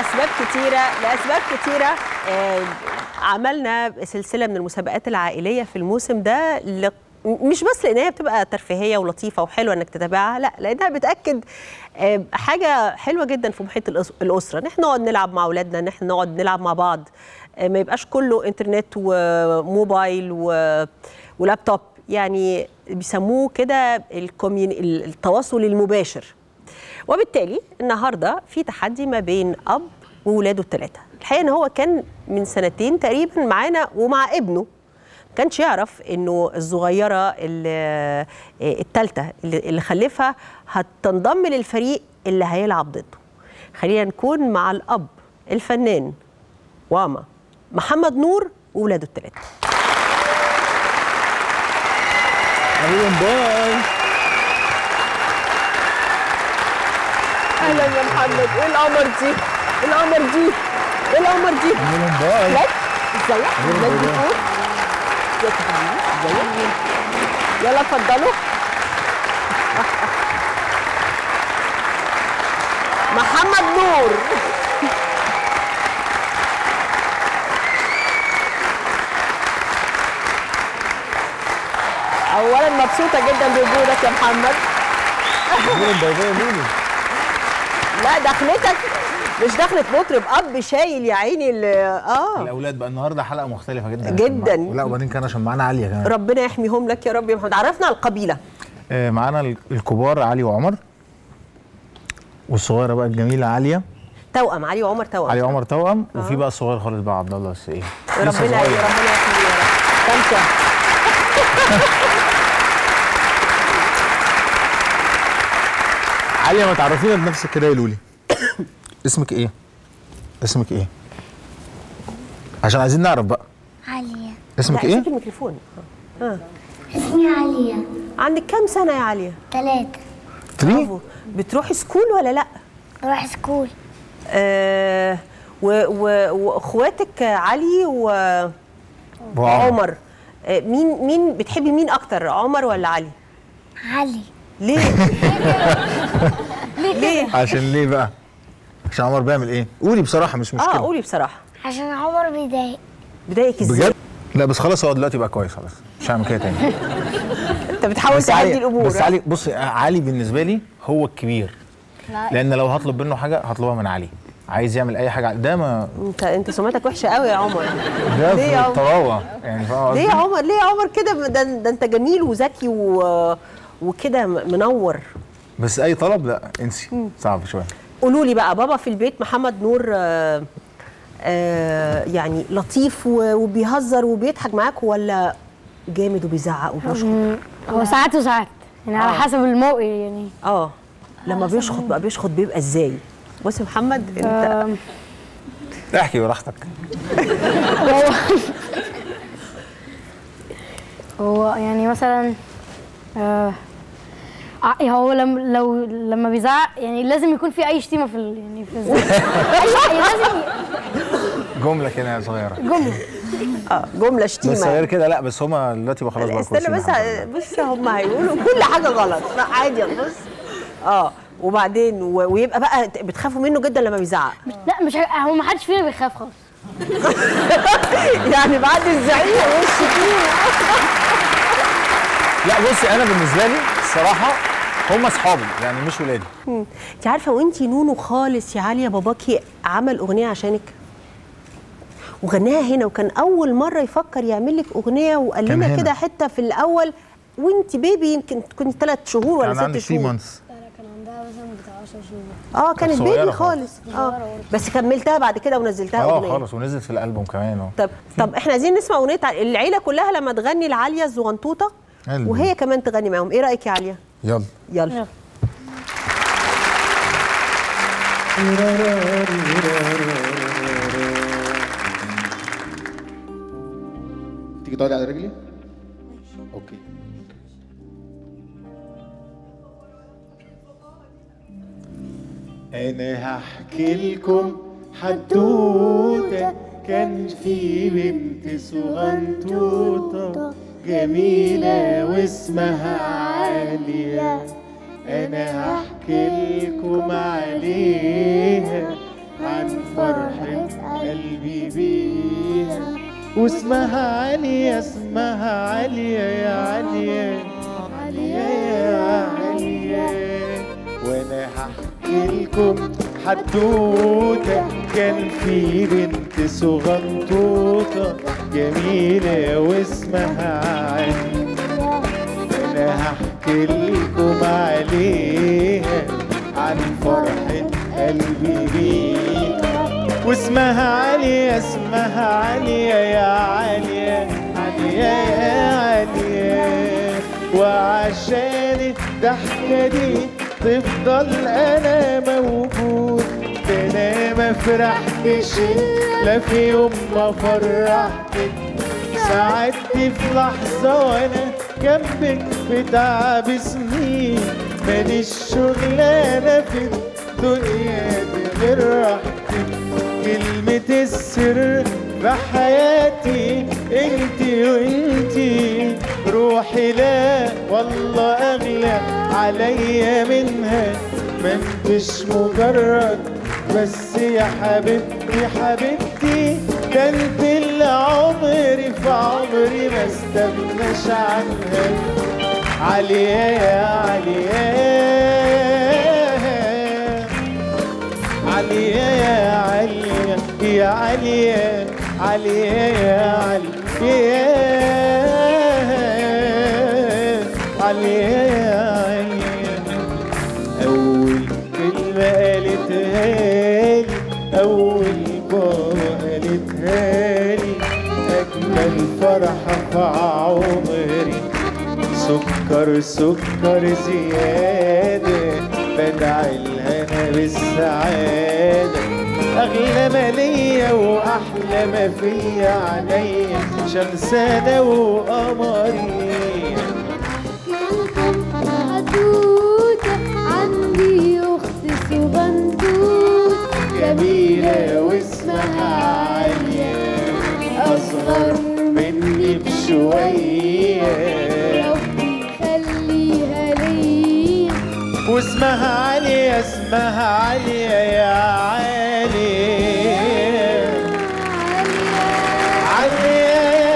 لاسباب كتيره لاسباب كتيره آه، عملنا سلسله من المسابقات العائليه في الموسم ده ل- مش بس لان هي بتبقى ترفيهيه ولطيفه وحلوه انك تتابعها لا لانها بتاكد آه، حاجه حلوه جدا في محيط الأس- الاسره ان احنا نقعد نلعب مع اولادنا ان احنا نقعد نلعب مع بعض آه، ما يبقاش كله انترنت وموبايل و- ولابتوب يعني بيسموه كده الكوميون- التواصل المباشر وبالتالي النهارده في تحدي ما بين اب وولاده الثلاثه الحقيقه ان هو كان من سنتين تقريبا معانا ومع ابنه ما كانش يعرف انه الصغيره الثالثه اللي اللي خلفها هتنضم للفريق اللي هيلعب ضده خلينا نكون مع الاب الفنان واما محمد نور وولاده الثلاثه حبيبي باي اهلا يا محمد ايه القمر دي ايه القمر دي ايه القمر دي حبيبي باي ولاد ازيك ولاد بتقول ازيك يا حبيبي ازيك يلا اتفضلوا محمد نور اولا مبسوطه جدا بوجودك يا محمد حبيبي باي باي لولو لا دخلتك مش دخلت مطرب اب شايل يا عيني ال- اه الاولاد بقى النهارده حلقه مختلفه جدا جداً. لا وبعدين كان عشان معانا عاليه كمان ربنا يحميهم لك يا رب يا محمد عرفنا على القبيله آه، معانا ال- الكبار علي وعمر والصغيره بقى الجميله عاليه توأم علي وعمر توأم علي وعمر توأم وفي بقى الصغير خالص بقى عبد الله بس ايه ربنا لسه ربنا صغير. يحميه يا رب كم شهر عاليه ما تعرفينا بنفسك كده يا لولي اسمك ايه اسمك ايه عشان عايزين نعرف بقى عليا اسمك لا ايه امسكي الميكروفون اسمي عليا عندك كام سنه يا عليا ثلاثة تري برافو بتروحي سكول ولا لا بروح سكول آه و- و- واخواتك علي و- وعمر آه مين مين بتحبي مين اكتر عمر ولا علي علي ليه ليه عشان ليه بقى عشان عمر بيعمل ايه قولي بصراحه مش اه مشكله قولي بصراحه عشان عمر بيضايق بدايك ازاي بجد لا بس خلاص هو دلوقتي بقى كويس خلاص مش هعمل كده تاني انت بتحاول بس تهدي علي الامور بس علي بص علي بالنسبه لي هو الكبير لان لو هطلب منه حاجه هطلبها من علي عايز يعمل اي حاجه ده ما انت انت سمعتك وحشه قوي يا عمر ده ليه يا في عمر؟ الطراوه يعني فاهم ليه قصدي؟ يا عمر ليه يا عمر كده ده, ده انت جميل وذكي و... وكده منور بس اي طلب لا انسي صعب شويه قولوا لي بقى بابا في البيت محمد نور آه آه يعني لطيف و- وبيهزر وبيضحك معاك ولا جامد وبيزعق وبيشخط هو ساعات وساعات يعني على آه. حسب الموقف يعني اه لما بيشخط بقى بيشخط بيبقى ازاي بص يا محمد انت آم، احكي براحتك هو هو يعني مثلا آه ع- هو لما لو لما بيزعق يعني لازم يكون في اي شتيمه في ال- يعني في الزعق اي لازم جمله كده صغيره جمله اه جمله بس شتيمه غير كده لا بس هما دلوقتي بقى خلاص بقى استنى كويسين بس الحمد لله. بص هم هيقولوا كل حاجه غلط لا عادي بص اه وبعدين و- ويبقى بقى بتخافوا منه جدا لما بيزعق لا مش هي- هو ما حدش فينا بيخاف خالص يعني بعد الزعيق والشتيمه لا بصي انا بالنسبه لي الصراحه هم اصحابي يعني مش ولادي انت عارفه وانتي نونو خالص يا عليا باباكي عمل اغنيه عشانك وغناها هنا وكان اول مره يفكر يعمل لك اغنيه وقال كان لنا هنا. كده حته في الاول وانت بيبي يمكن كنت ثلاث شهور ولا انا عندي ست 3 شهور مانثs كان عندها مثلا بتاع 10 شهور اه كانت صغيرة بيبي خالص. خالص اه بس كملتها بعد كده ونزلتها اه اغنيه خالص ونزلت في الالبوم كمان اهو طب طب احنا عايزين نسمع اغنيه ع- العيله كلها لما تغني العاليه الزغنطوطه قلبي. وهي كمان تغني معاهم ايه رايك يا عاليه يلا يلا يلا. تيجي تقعدي على رجلي اوكي انا هحكي لكم حدوته كان في بنت صغنطوطه جميله واسمها عاليه انا هحكي لكم عليها عن فرحة قلبي بيها واسمها عليا اسمها عليا يا عليا عليا يا عليا وانا هحكي لكم حدوته كان في بنت صغنطوطه جميله واسمها عليا انا هحكي لكم عليها عن فرحة قلبي بيها واسمها عليا اسمها عليا يا عليا عليا يا عليا وعشان الضحكة دي تفضل انا موجود ده انا ما فرحتش لا في يوم ما فرحتك ساعدتي في لحظة وانا جنبك في تعب سنين ماليش شغلانة في الدنيا دي غير راحتك كلمة السر في حياتي انتي وانتي روحي لا والله اغلى عليا منها ما انتش مجرد بس يا حبيبتي حبيبتي ده انت اللي عمري في عمري ما استغناش عنها عليا يا عليا عليا يا عليا يا عليا عليا يا عليا عليا يا عليا أول كلمة قالتها لي أول بابا قالتها لي أجمل فرحة في عمري سكر سكر زيادة بدعي الهنا بالسعادة أغلى ما ليا وأحلى ما فيا عليا شمسانة وقمري حدوتة عندي أخت صغنطوط جميلة واسمها عالية أصغر مني بشوية ربي يخليها ليا واسمها عالية اسمها عالية يا عالية عالية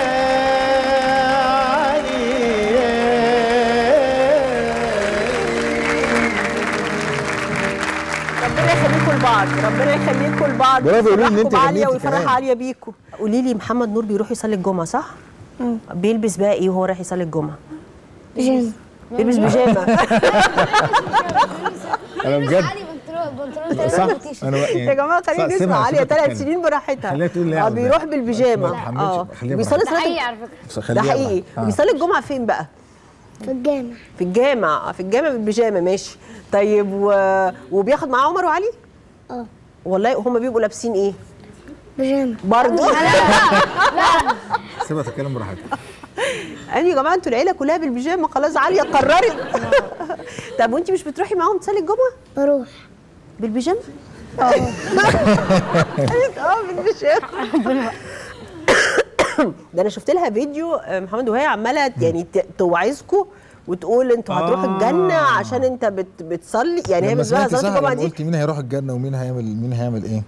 ربنا يخليكم لبعض ربنا يخليكم لبعض برافو، قولي لي إن أنت ويفرحكم عاليه غنيتي ويفرح كمان. عاليه بيكم قولي لي محمد نور بيروح يصلي الجمعه صح؟ بيلبس بقى ايه وهو رايح يصلي الجمعه؟ بيجامة بيلبس بيجامه انا بجد بنطلون صح انا بقى يعني يا جماعه صح، خلينا سيبها- نسمع عليا سيبها ثلاث تتكلم. سنين براحتها خليها تقول ليه اه على ده. بيروح ما بالبيجامه تحملش- اه خليها بيصلي ده صلاه حقيقي على فكره بس ده خليها حقيقي بقى. آه. بيصلي الجمعه فين بقى؟ في الجامع في الجامع في الجامع بالبيجامه ماشي طيب و... وبياخد معاه عمر وعلي؟ اه والله هم بيبقوا لابسين ايه؟ بيجامة برضه سيبها تتكلم براحتها يعني يا جماعه انتوا العيله كلها بالبيجامه خلاص عاليه قررت طب وانت مش بتروحي معاهم تصلي الجمعه بروح بالبيجامه؟ اه قالت اه بالبيجامه ده انا شفت لها فيديو آه، محمد وهي عماله يعني ت- توعظكم وتقول انتوا هتروحوا آه. الجنه عشان انت بت بتصلي يعني هي لما بالنسبه لها سمعت صلاه سهل الجمعه لما دي قلت مين هيروح الجنه ومين هيعمل مين هيعمل ايه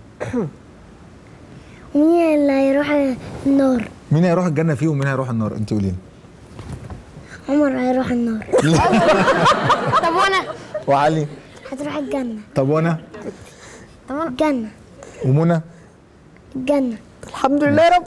ومين اللي هيروح النار مين هيروح الجنه فيه ومين هيروح النار انت قولي لي عمر هيروح النار طب وانا وعلي هتروح الجنة طب وانا الجنة ومنى الجنة الحمد لله يا رب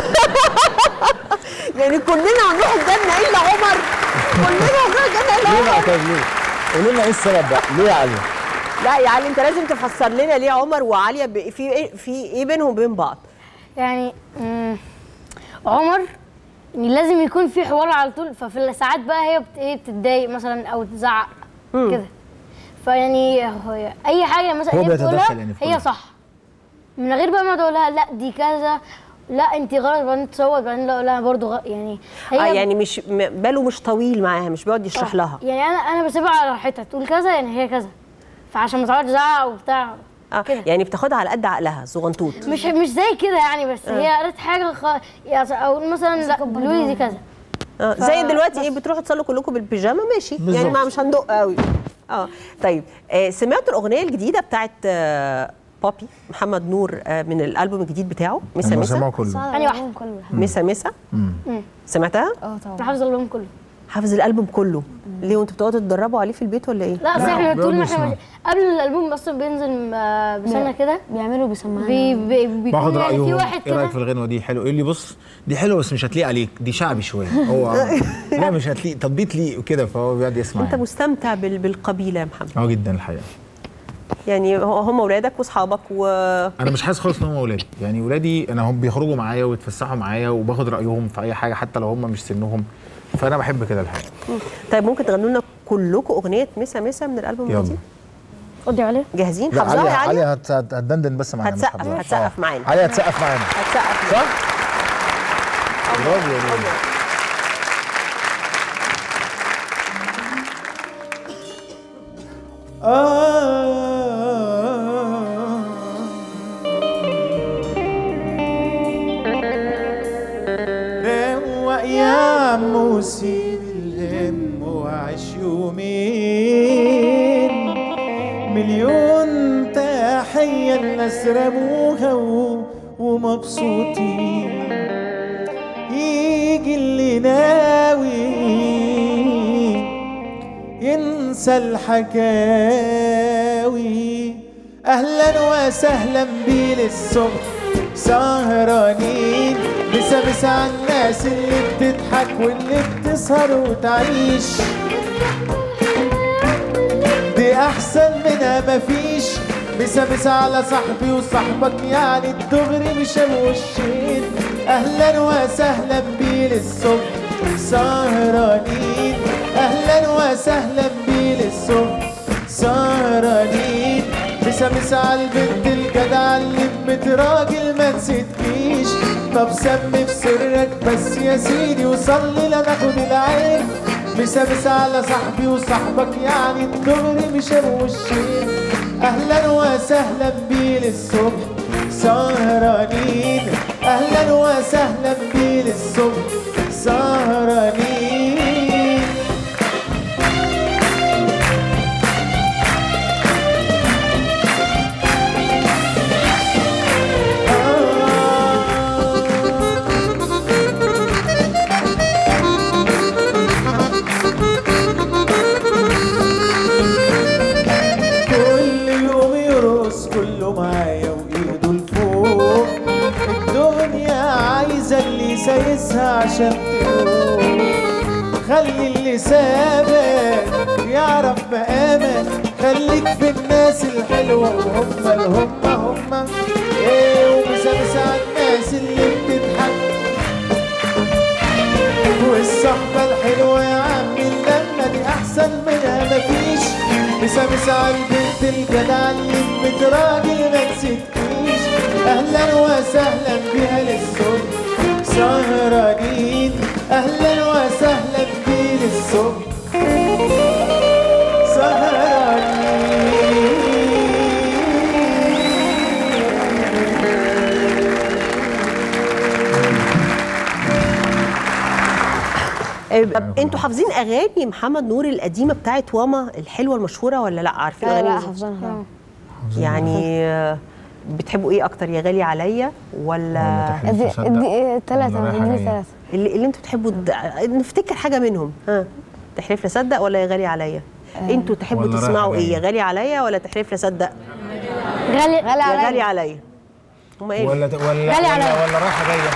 يعني كلنا هنروح الجنه الا عمر كلنا هنروح الجنه الا ليه عمر بقى طيب ليه قولي لنا ايه السبب بقى ليه يا علي لا يا علي انت لازم تفسر لنا ليه عمر وعاليه ب- في ايه في ايه بينهم وبين بعض يعني مم، عمر يعني لازم يكون في حوار على طول ففي الساعات بقى هي بت ايه بتتضايق مثلا او تزعق كده فيعني هو اي حاجه مثلا هو هي بيتدخل بتقولها يعني في هي كل صح من غير بقى ما تقولها لا دي كذا لا انت غلط بعدين تصوت بعدين لا لا برضه غ... يعني هي آه يعني مش م- باله مش طويل معاها مش بيقعد يشرح لها يعني انا انا بسيبها على راحتها تقول كذا يعني هي كذا فعشان ما تقعدش تزعق وبتاع آه كده يعني بتاخدها على قد عقلها صغنطوط مش مش زي كده يعني بس هي قالت حاجه خ... يعني او مثلا لا قولوا لي دي كذا آه زي دلوقتي ايه بتروحوا تصلوا كلكم بالبيجامه ماشي يعني بالظبط. ما مش هندق قوي اه طيب آه سمعتوا الاغنيه الجديده بتاعت آه بابي محمد نور آه، من الالبوم الجديد بتاعه مسا انا مسا سامعه كله أنهي واحدة؟ كله مسا مسا سمعتها اه طبعا انا حافظ الالبوم كله حافظ الالبوم كله ليه وانتوا بتقعدوا تتدربوا عليه في البيت ولا ايه لا اصل احنا بيقعد طول ما يسمع. احنا قبل الالبوم اصلا بينزل آه، بسنه كده بيعملوا بيسمعونا بي بي بيكون باخد يعني في رايهم واحد ايه رايك كده في الغنوه دي حلو يقول لي بص دي حلوه بس مش هتليق عليك دي شعبي شويه هو لا مش هتليق طب دي تليق وكده فهو بيقعد يسمع انت يعني. مستمتع بال- بالقبيله يا محمد اه جدا الحقيقه يعني هو- هم اولادك واصحابك و انا مش حاسس خالص ان هم اولادي يعني ولادي انا هم بيخرجوا معايا ويتفسحوا معايا وباخد رايهم في اي حاجه حتى لو هم مش سنهم فانا بحب كده الحقيقه طيب ممكن تغنوا لنا كلكم اغنيه مسا مسا من الالبوم يلا الجديد قضي عليه جاهزين لا حافظاها علي يا علي علي هت- هت- هتدندن بس معانا مش هتسقف- حافظها. هتسقف آه. معانا. علي هتسقف معانا هتسقف صح؟ برافو يا لولو. روق يا موسم الهم وعيش يومين مليون تحية الناس رموها و- ومبسوطين يجي اللي ناوي ينسى الحكاوي اهلا وسهلا بيه للصبح سهرانين مسا مسا على الناس اللي بتضحك واللي بتسهر وتعيش دي احسن منها مفيش مسا مسا على صاحبي وصاحبك يعني الدغري مش الوشين اهلا وسهلا بيه للصبح سهرانين اهلا وسهلا بيه للصبح سهرانين مسا مسا على البنت الجدعة اللي بتراجل ما نسيتكيش طب سمي في سرك بس يا سيدي وصلي لا ناخد العين مسا مسا على صاحبي وصاحبك يعني الدغري مش الوشين اهلا وسهلا بيه للصبح سهرانين اهلا وسهلا بيه للصبح سهرانين كل يوم يرقص كله معايا وايده لفوق الدنيا عايزه اللي سايسها عشان تروح خلي اللي سابك يعرف مقامك خليك في الناس الحلوة وهم الهم هم ايه ومسامسة على الناس اللي بتضحك والصحبة الحلوة يا عم اللمة دي أحسن منها مفيش مسامسة على البنت الجدع اللي بتراجل ما نسيتكيش أهلا وسهلا بيها للصبح سهرانين أهلا وسهلا بيه للصبح سهرانين آه، طب انتوا حافظين اغاني محمد نور القديمه بتاعت واما الحلوه المشهوره ولا لا عارفين لا اغاني لا دي؟ حافظينها يعني آه، بتحبوا ايه اكتر يا غالي عليا ولا ولا تحلف تصدق ثلاثة ولا رايحة اديني جاية. ثلاثة اللي, اللي انتوا تحبوا د... نفتكر حاجه منهم ها تحلف لي صدق ولا يا غالي عليا انتوا تحبوا ولا تسمعوا رايحة ايه يا جاية. غالي عليا ولا تحلف لي صدق غالي غالي يا غالي عليا عليا هما ايه ولا ولا غالي ولا, عليا. ولا رايحه جايه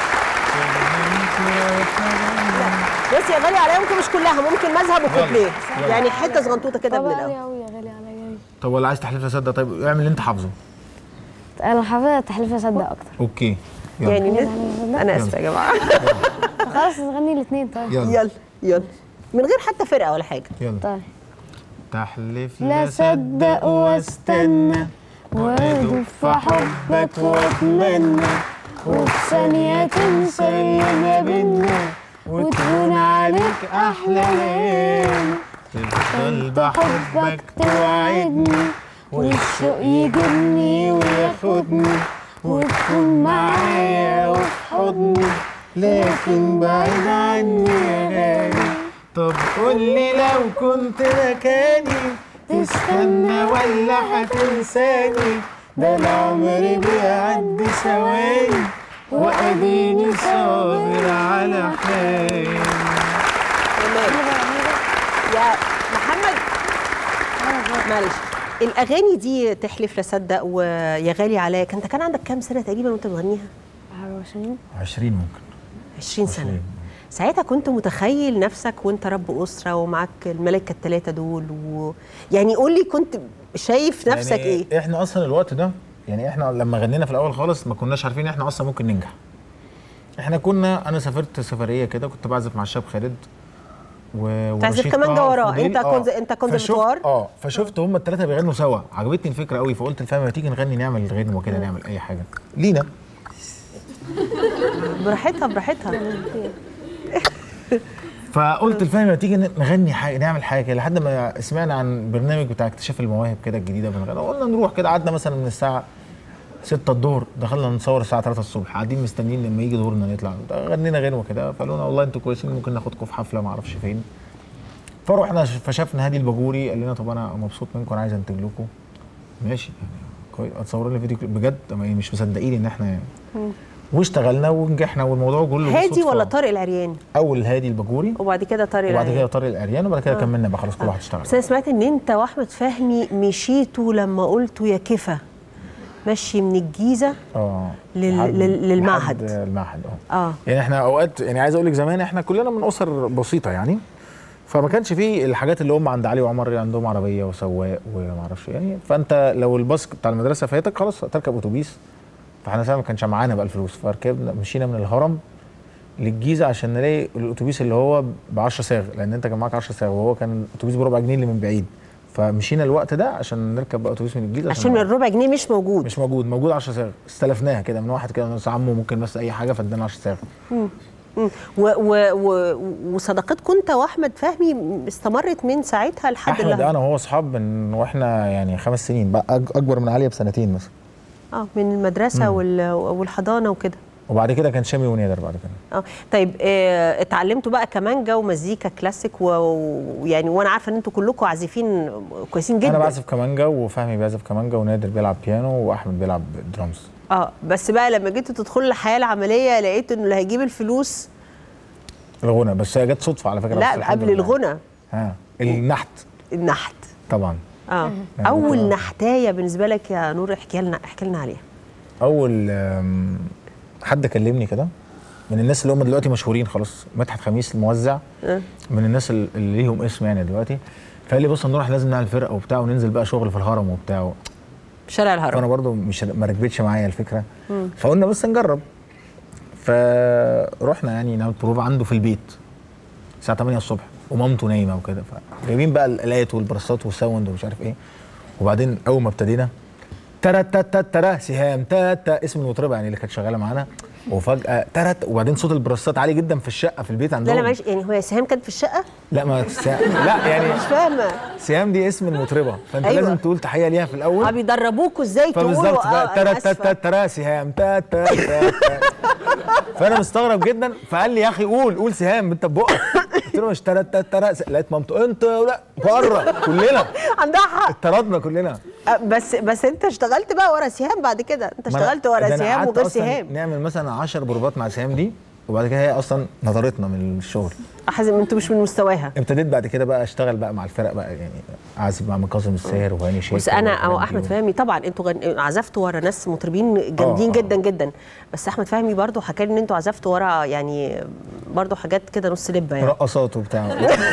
بس يا غالي عليا ممكن مش كلها ممكن مذهب وكوبليه يلا. يعني حته صغنطوطه كده طب من غالي الاول أوي يا غالي عليا طب ولا عايز تحلف تصدق طيب اعمل اللي انت حافظه أنا حافظة تحليف أصدق أكتر اوكي يلا يعني يلا. انا اسفه يا جماعه خلاص نغني الاثنين طيب يلا يلا يلا من غير حتى فرقه ولا حاجه يلا طيب تحلف لا لا صدق صدق واستنى واستنى وادب في حبك واتمنى وفي ثانية تنسى اللي ما بينا وتهون عليك أحلى ليالي تفضل بحبك بحبك توعدني والشوق يجيبني وياخدني وتكون معايا وفي حضني لكن بعيد عني يا غالي طب قول لي لو كنت مكاني تستنى ولا هتنساني ده العمر بيعدي ثواني واديني صابر على حالي تمام يا محمد معلش الاغاني دي تحلف لا صدق ويا غالي عليك انت كان عندك كام سنه تقريبا وانت بتغنيها 20 ممكن 20 سنه 20. ساعتها كنت متخيل نفسك وانت رب اسره ومعاك الملائكه الثلاثه دول و... يعني قول لي كنت شايف نفسك يعني ايه احنا اصلا الوقت ده يعني احنا لما غنينا في الاول خالص ما كناش عارفين احنا اصلا ممكن ننجح احنا كنا انا سافرت سفريه كده كنت بعزف مع الشاب خالد و تعزف ورشيد كمان طه وراه. فضيل. انت كنت- انت كنت فشفت- بتوار؟ اه فشفت هم الثلاثه بيغنوا سوا عجبتني الفكره قوي فقلت لفهمي ما تيجي نغني نعمل غنوه كده نعمل اي حاجه لينا براحتها براحتها فقلت لفهمي ما تيجي نغني حاجه نعمل حاجه كده لحد ما سمعنا عن برنامج بتاع اكتشاف المواهب كده الجديده بنغني قلنا نروح كده قعدنا مثلا من الساعه 6 الظهر دخلنا نصور الساعه 3 الصبح قاعدين مستنيين لما يجي دورنا نطلع غنينا غنوه كده فقالوا لنا والله انتوا كويسين ممكن ناخدكم في حفله ما اعرفش فين فروحنا ش- فشافنا هادي الباجوري قال لنا طب انا مبسوط منكم انا عايز انتج لكم ماشي يعني كويس اتصور لنا فيديو كليب بجد أما يعني مش مصدقين ان احنا يعني واشتغلنا ونجحنا والموضوع كله هادي بالصدفة. ولا طارق العريان اول هادي الباجوري وبعد كده طارق وبعد كده العريان طارق العريان وبعد كده كملنا بقى خلاص كل واحد اشتغل بس انا سمعت ان انت واحمد فهمي مشيتوا لما قلتوا يا كفا مشي من الجيزه اه لل- لحد- لل- للمعهد. لحد المعهد اه اه يعني احنا اوقات يعني عايز اقول لك زمان احنا كلنا من اسر بسيطه يعني فما كانش فيه الحاجات اللي هم عند علي وعمر اللي عندهم عربيه وسواق وما اعرفش يعني فانت لو الباص بتاع المدرسه فاتك خلاص تركب اتوبيس فاحنا ساعتها ما كانش معانا بقى الفلوس فركبنا مشينا من الهرم للجيزه عشان نلاقي الاتوبيس اللي هو ب 10 صاغ لان انت كان معاك 10 صاغ وهو كان اتوبيس بربع جنيه اللي من بعيد فمشينا الوقت ده عشان نركب بقى اتوبيس من الجيزه عشان من الربع جنيه مش موجود مش موجود موجود 10 صاغ استلفناها كده من واحد كده من عمه ممكن بس اي حاجه فادانا 10 صاغ مم. و و و وصداقتكم انت واحمد فهمي استمرت من ساعتها لحد احمد اللحظة. انا وهو اصحاب من واحنا يعني خمس سنين بقى أك- اكبر من عليا بسنتين مثلا اه من المدرسه وال- والحضانه وكده وبعد كده كان شامي ونادر بعد كده اه طيب آه اتعلمتوا بقى كمانجا ومزيكا كلاسيك و- ويعني وانا عارفه ان انتوا كلكم عازفين كويسين جدا انا بعزف كمانجا وفهمي بيعزف كمانجا ونادر بيلعب بيانو واحمد بيلعب درامز اه بس بقى لما جيتوا تدخلوا الحياه العمليه لقيتوا انه اللي هيجيب الفلوس الغنى بس هي جت صدفه على فكره بس لا الحمد قبل لله. الغنى ها النحت النحت طبعا اه يعني اول ممكن- نحتايه بالنسبه لك يا نور احكي لنا احكي لنا عليها اول آم، حد كلمني كده من الناس اللي هم دلوقتي مشهورين خلاص مدحت خميس الموزع آه. من الناس اللي ليهم اسم يعني دلوقتي فقال لي بص نروح لازم نعمل فرقه وبتاع وننزل بقى شغل في الهرم وبتاع شارع فانا الهرم برضو مش ما ركبتش معايا الفكره فقلنا بس نجرب فرحنا يعني نعمل بروفا عنده في البيت الساعه 8 الصبح ومامته نايمه وكده فجايبين بقى الالات والبرصات والساوند ومش عارف ايه وبعدين اول ما ابتدينا ترى ترى ترى سهام تا تا اسم المطربه يعني اللي كانت شغاله معانا وفجاه ترى وبعدين صوت البرصات عالي جدا في الشقه في البيت لا عندهم لا معلش يعني هو سهام كانت في الشقه لا ما سا... لا يعني مش فاهمه سهام دي اسم المطربه فانت أيوة. لازم تقول تحيه ليها في الاول اه بيدربوكوا ازاي تقولوا فبالظبط اه بقى أنا ترى تا تا آسفة. ترى سهام تا تا تا تا. فانا مستغرب جدا فقال لي يا اخي قول قول سهام انت ببقك قلت له مش ترى تا ترى لقيت مامته انت لا بره كلنا عندها حق اتطردنا كلنا آه، بس بس انت اشتغلت بقى ورا سهام بعد كده انت ما أنا- اشتغلت ورا ده أنا سهام قعدت وغير أصلاً سهام نعمل مثلا 10 بروفات مع سهام دي وبعد كده هي اصلا نطرتنا من الشغل حازم انتوا مش من مستواها ابتديت بعد كده بقى اشتغل بقى مع الفرق بقى يعني اعزف مع كاظم الساهر وهاني شاكر بس انا او والحاجات دي. احمد فهمي طبعا انتوا غن... عزفتوا ورا ناس مطربين جامدين آه. جدا جدا بس احمد فهمي برضو حكى لي ان انتوا عزفتوا ورا يعني برضو حاجات كده نص لبه يعني رقصات وبتاع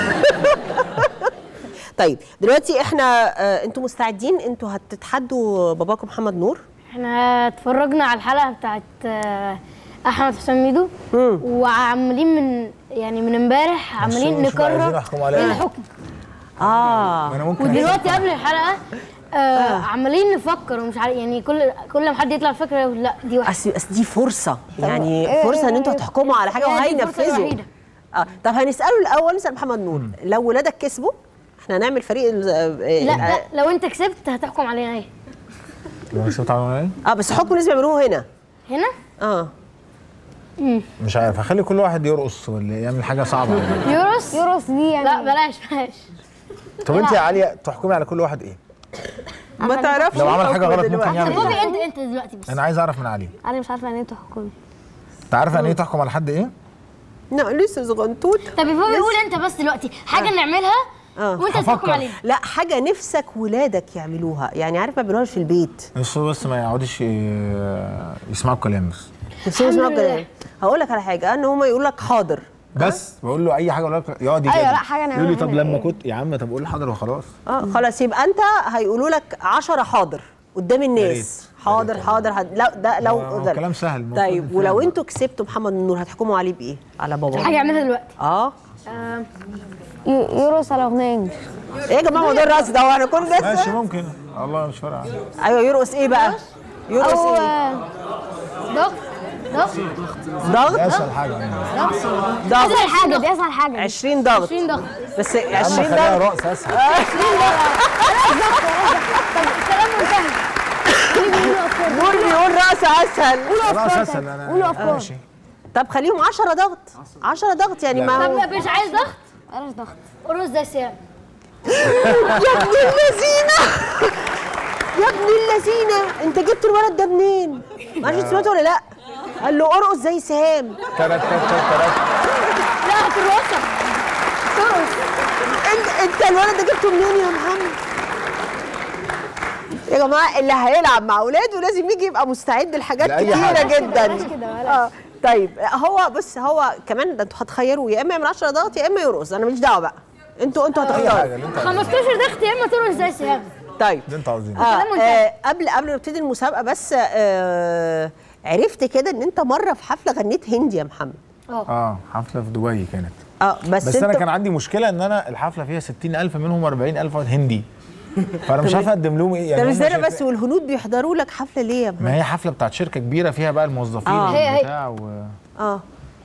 طيب دلوقتي احنا آه انتوا مستعدين انتوا هتتحدوا باباكم محمد نور احنا اتفرجنا على الحلقه بتاعت آه، احمد حسام ميدو وعمالين من يعني من امبارح عمالين مش عايزين نقرر يحكموا عليا. ايه الحكم اه ما انا ممكن ودلوقتي قبل الحلقه آه عمالين نفكر ومش عارف يعني كل كل ما حد يطلع فكره يقول لا دي وحشه أصل أصل دي فرصه يعني فرصه ان انتوا هتحكموا على حاجه هي دي الفرصة وهينفذوا الوحيدة. اه طب هنساله الاول نسال محمد نور لو ولادك كسبوا احنا هنعمل فريق ال- آه، لا آه، لا لو انت كسبت هتحكم علينا ايه لو كسبت على ايه؟ اه بس حكم لازم يعملوه هنا هنا اه مش عارف هخلي كل واحد يرقص ولا يعمل حاجه صعبه يعني. يورس يرقص دي يعني لا بلاش بلاش طب انت يا عليا تحكمي على كل واحد ايه؟ ما تعرفش لو عمل حاجة الحكم غلط ممكن دلوقتي. يعمل طب بوبي انت انت دلوقتي بس انا عايز اعرف من علي انا مش عارفه يعني ايه تحكم انت عارف يعني ايه تحكم على حد ايه؟ لا لسه صغنطوط طب يا بوبي قول انت بس دلوقتي حاجه نعملها آه. وانت تحكم هفكر. عليها لا حاجه نفسك ولادك يعملوها يعني عارف ما بيعملوهاش في البيت بس بس ما يقعدوش ي- يسمعوا الكلام بس بس هو اسمه كده. هقول لك على حاجه ان هم يقول لك حاضر بس بقول له اي حاجه اقول لك يقعد يجادل أيوة، لا، حاجة نعملها يقول لي طب هنا لما إيه؟ كنت يا عم طب قول حاضر وخلاص اه خلاص يبقى انت هيقولوا لك 10 حاضر قدام الناس حاضر حاضر حاضر لا ده لو هو ده- كلام سهل، المفروض طيب نفهم ولو بقى. انتوا كسبتوا محمد النور هتحكموا عليه بايه على بابا حاجه اعملها دلوقتي اه يرقص على اغنيه انجلش ايه يا جماعه موضوع الرقص ده وانا كل ماشي ده ممكن الله مش فارقه عني. ايوه يرقص ايه بقى يرقص او ايه آه، ضغط ضغط ضغط دي اسهل حاجه يعني. ضغط اسهل حاجه دي اسهل حاجه 20 ضغط 20 ضغط بس يا عم 20 خليها ضغط رقص اسهل الكلام منتهي نور بيقول رقص اسهل رقص اسهل انا قولوا أفكار. ماشي طب خليهم 10 ضغط 10 ضغط يعني ما طب هو لا مش عايز ضغط بلاش ضغط ارقص زي سيام يا ابن اللذينه يا ابن اللذينه انت جبت الولد ده منين؟ معرفش انت سمعته ولا لا؟ قال له ارقص زي سهام تلات تلات تلات لا هترقصها ترقص انت انت الولد ده جبته منين يا محمد؟ يا جماعه اللي هيلعب مع اولاده لازم يجي يبقى مستعد لحاجات لأي كتيره حاجة. جدا بلاش كده، بلاش. اه طيب هو بص هو كمان ده انتوا هتخيروا يا اما يعمل 10 ضغط يا اما يرقص انا ماليش دعوه بقى انتوا انتوا اي هتختاروا حاجه اللي انت 15 ضغط يا اما ترقص زي سيام طيب اللي انت عاوزينه آه كلام منتهي. آه قبل قبل ما نبتدي المسابقه بس آه عرفت كده ان انت مره في حفله غنيت هندي يا محمد اه حفله في دبي كانت اه بس, بس انت انا كان عندي مشكله ان انا الحفله فيها 60000 منهم 40000 واحد هندي فانا مش عارف اقدم لهم ايه طب هم ازاي شايفين- بس والهنود بيحضروا لك حفله ليه يا محمد؟ ما هي حفله بتاعت شركه كبيره فيها بقى الموظفين آه. هي- هي. وبتاع و... اه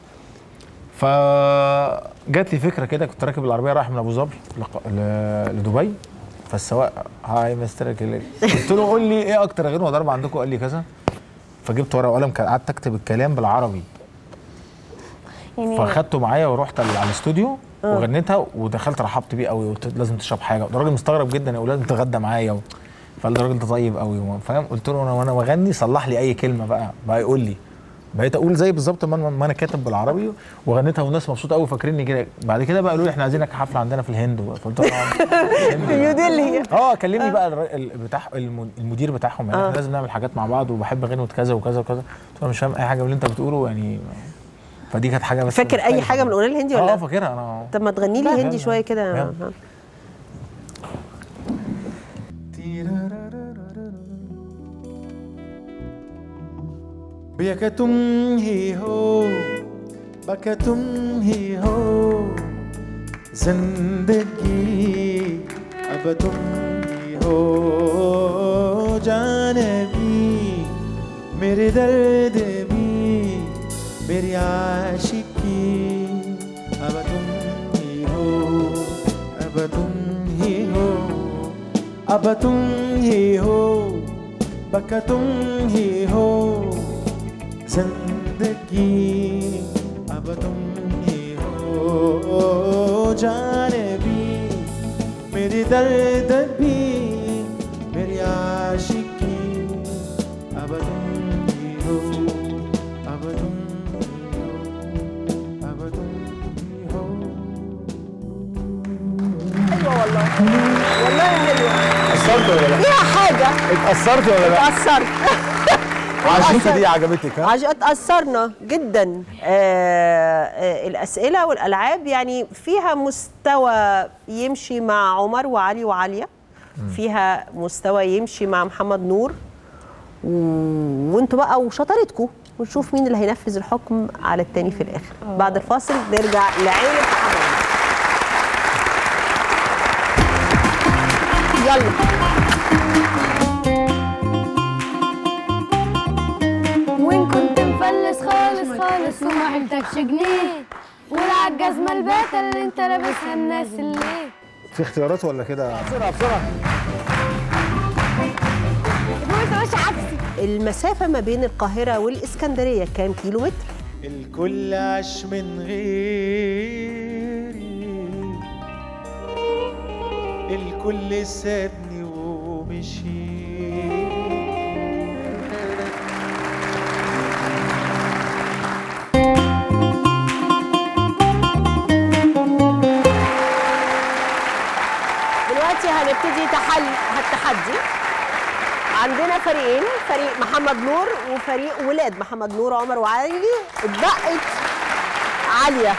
فجات لي فكره كده كنت راكب العربيه رايح من ابو ظبي لق- ل- لدبي فالسواق هاي مستر كليك قلت له قول لي ايه اكتر غير ضرب عندكم قال لي كذا فجبت ورقه وقلم كان قعدت اكتب الكلام بالعربي يعني فاخدته معايا ورحت على على الاستوديو وغنيتها ودخلت رحبت بيه قوي وقلت له لازم تشرب حاجه الراجل مستغرب جدا يقول لازم تتغدى معايا و... فقال لي الراجل ده طيب قوي فاهم قلت له انا وانا بغني صلح لي اي كلمه بقى بقى يقول لي بقيت اقول زي بالظبط ما أنا- ما انا كاتب بالعربي وغنيتها والناس مبسوطه قوي فاكريني كده بعد كده بقى قالوا لي احنا عايزينك حفله عندنا في الهند فقلت لهم في نيو دلهي اه كلمني بقى الر- ال- بتاع الم- المدير بتاعهم يعني احنا لازم نعمل حاجات مع بعض وبحب اغني كذا وكذا وكذا قلت له مش فاهم اي حاجه من اللي انت بتقوله يعني فدي كانت حاجه بس فاكر اي مختلفة. حاجه من الاغنيه الهندي ولا اه لا؟ فاكرها انا طب ما تغني لي لا، هندي يلا. شويه كده يلا. ها. بيا तुम ही हो बका तुम ही हो जिंदगी अब तुम ही हो जाने भी मेरे दर्द भी मेरी आशिकी अब तुम ही हो अब तुम ही हो अब तुम ही हो बका तुम ही हो जिंदगी अब तुम ही हो जाने भी मेरी दर्द भी मेरी आशिकी अब तुम ही हो अब तुम ही हो अब तुम ही हो والله حلوه اتأثرت ولا لا؟ فيها حاجه اتأثرت ولا لا؟ اتأثرت عشان دي عجبتك ها؟ عج- اتأثرنا جدا آه آه الأسئلة والألعاب يعني فيها مستوى يمشي مع عمر وعلي وعالية فيها مستوى يمشي مع محمد نور و... وانتوا بقى وشطارتكم ونشوف مين اللي هينفذ الحكم على التاني في الآخر بعد الفاصل نرجع لعيلة محمد يلا وين كنت مفلس خالص خالص وما حلتكش جنيه ولا الجزمة الباتة اللي انت لابسها الناس اللي في اختيارات ولا كده؟ وانت ماشي عكسي المسافة ما بين القاهرة والإسكندرية كام كيلو متر؟ الكل عاش من غيري الكل سابني ومشي مشيت دلوقتي هنبتدي تحل التحدي عندنا فريقين فريق محمد نور وفريق ولاد محمد نور عمر وعلي اتبقت عاليه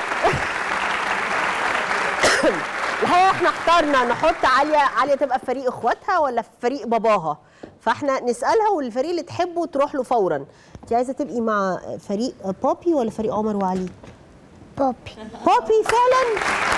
الحقيقه احنا اخترنا نحط عاليه عاليه تبقى في فريق اخواتها ولا في فريق باباها فاحنا نسالها والفريق اللي تحبه تروح له فورا انت عايزه تبقي مع فريق بابي ولا فريق عمر وعلي بوبي بابي فعلا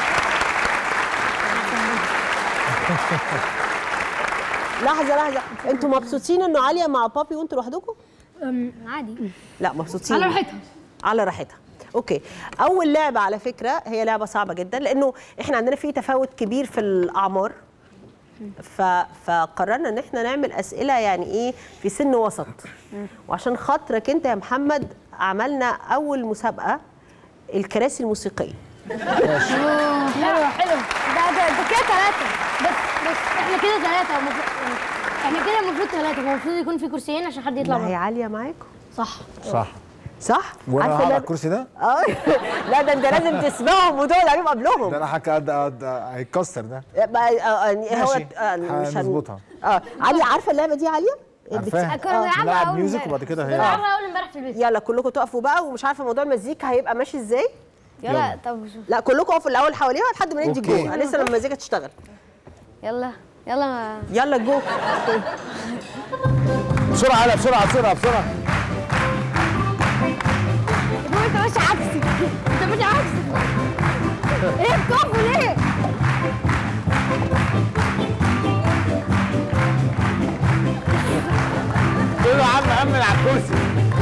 لحظه لحظه انتوا مبسوطين انه عاليه مع بابي وانتوا لوحدكم أم، عادي لا مبسوطين على راحتها على راحتها اوكي اول لعبه على فكره هي لعبه صعبه جدا لانه احنا عندنا في تفاوت كبير في الاعمار ف... فقررنا ان احنا نعمل اسئله يعني ايه في سن وسط وعشان خاطرك انت يا محمد عملنا اول مسابقه الكراسي الموسيقيه حلو حلو ده ده ده كده ثلاثة بس بس احنا كده ثلاثة المفروض يعني احنا كده المفروض ثلاثة هو المفروض يكون في كرسيين عشان حد يطلع ما هي بره عاليه معاكم صح صح صح وانا عارفة هقعد على لا- الكرسي ده اه لا ده انت لازم تسمعهم وتقعد عليهم قبلهم ده انا حكى قد قد هيتكسر ده بقى- آه، يعني هو ماشي. آه، مش هن- هنظبطها. اه علي عارفه اللعبه دي عاليه عارفاها كنا بنلعبها نلعب أول ميوزك امبارح. وبعد كده هي بنلعبها اول امبارح في البيت يلا كلكم تقفوا بقى ومش عارفه موضوع المزيكا هيبقى ماشي ازاي يلا طب شوف لا كلكم اقفوا الاول حواليها لحد ما ندي أوكي. الجو لسه لما المزيكا تشتغل يلا يلا يلا الجو بسرعه يلا بسرعه بسرعه بسرعه يبقى انت ماشي عكسي انت ماشي عكسي ايه بتقفوا ليه؟ قول له يا عم امن على الكرسي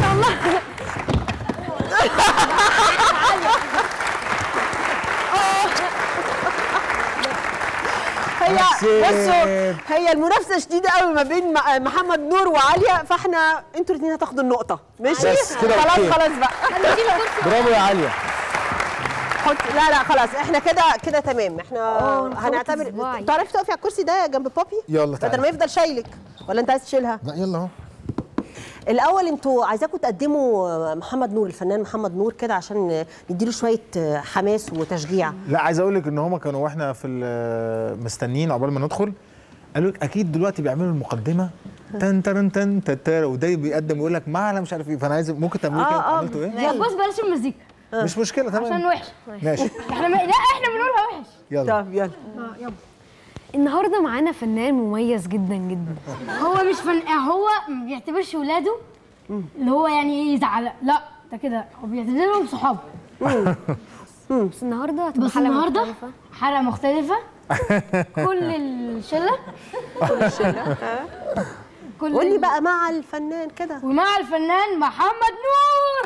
هي كسبت. بصوا هي المنافسه شديده قوي ما بين م- محمد نور وعاليه فاحنا انتوا الاثنين هتاخدوا النقطه ماشي بس كده خلاص أوكي. خلاص بقى برافو يا عليا حط لا لا خلاص احنا كده كده تمام احنا أنا هنعتبر خبطت صباعي. تعرفي تقفي على الكرسي ده جنب بابي يلا بدل تعالى. ما يفضل شايلك ولا انت عايز تشيلها لا يلا اهو الاول انتوا عايزاكم تقدموا محمد نور الفنان محمد نور كده عشان نديله شويه حماس وتشجيع لا عايز اقول لك ان هم كانوا واحنا في ال- مستنيين عقبال ما ندخل قالوا لك اكيد دلوقتي بيعملوا المقدمه تن تن تن تتر وده بيقدم يقول لك ما انا مش عارف ايه فانا عايز ممكن تعملوا كده آه، آه. عملتوا ايه؟ لا بص بلاش المزيكا مش مشكله عشان تمام وحش ماشي احنا ما... لا احنا بنقولها وحش يلا طب يلا اه يلا النهارده معانا فنان مميز جدا جدا هو مش فن هو ما بيعتبرش ولاده اللي هو يعني ايه يزعل لا ده كده هو بيعتبرهم صحابه بس النهارده هتبقى بس حلقه النهارده مختلفة. حلقه مختلفه كل الشله كل الشله كل قول لي بقى مع الفنان كده ومع الفنان محمد نور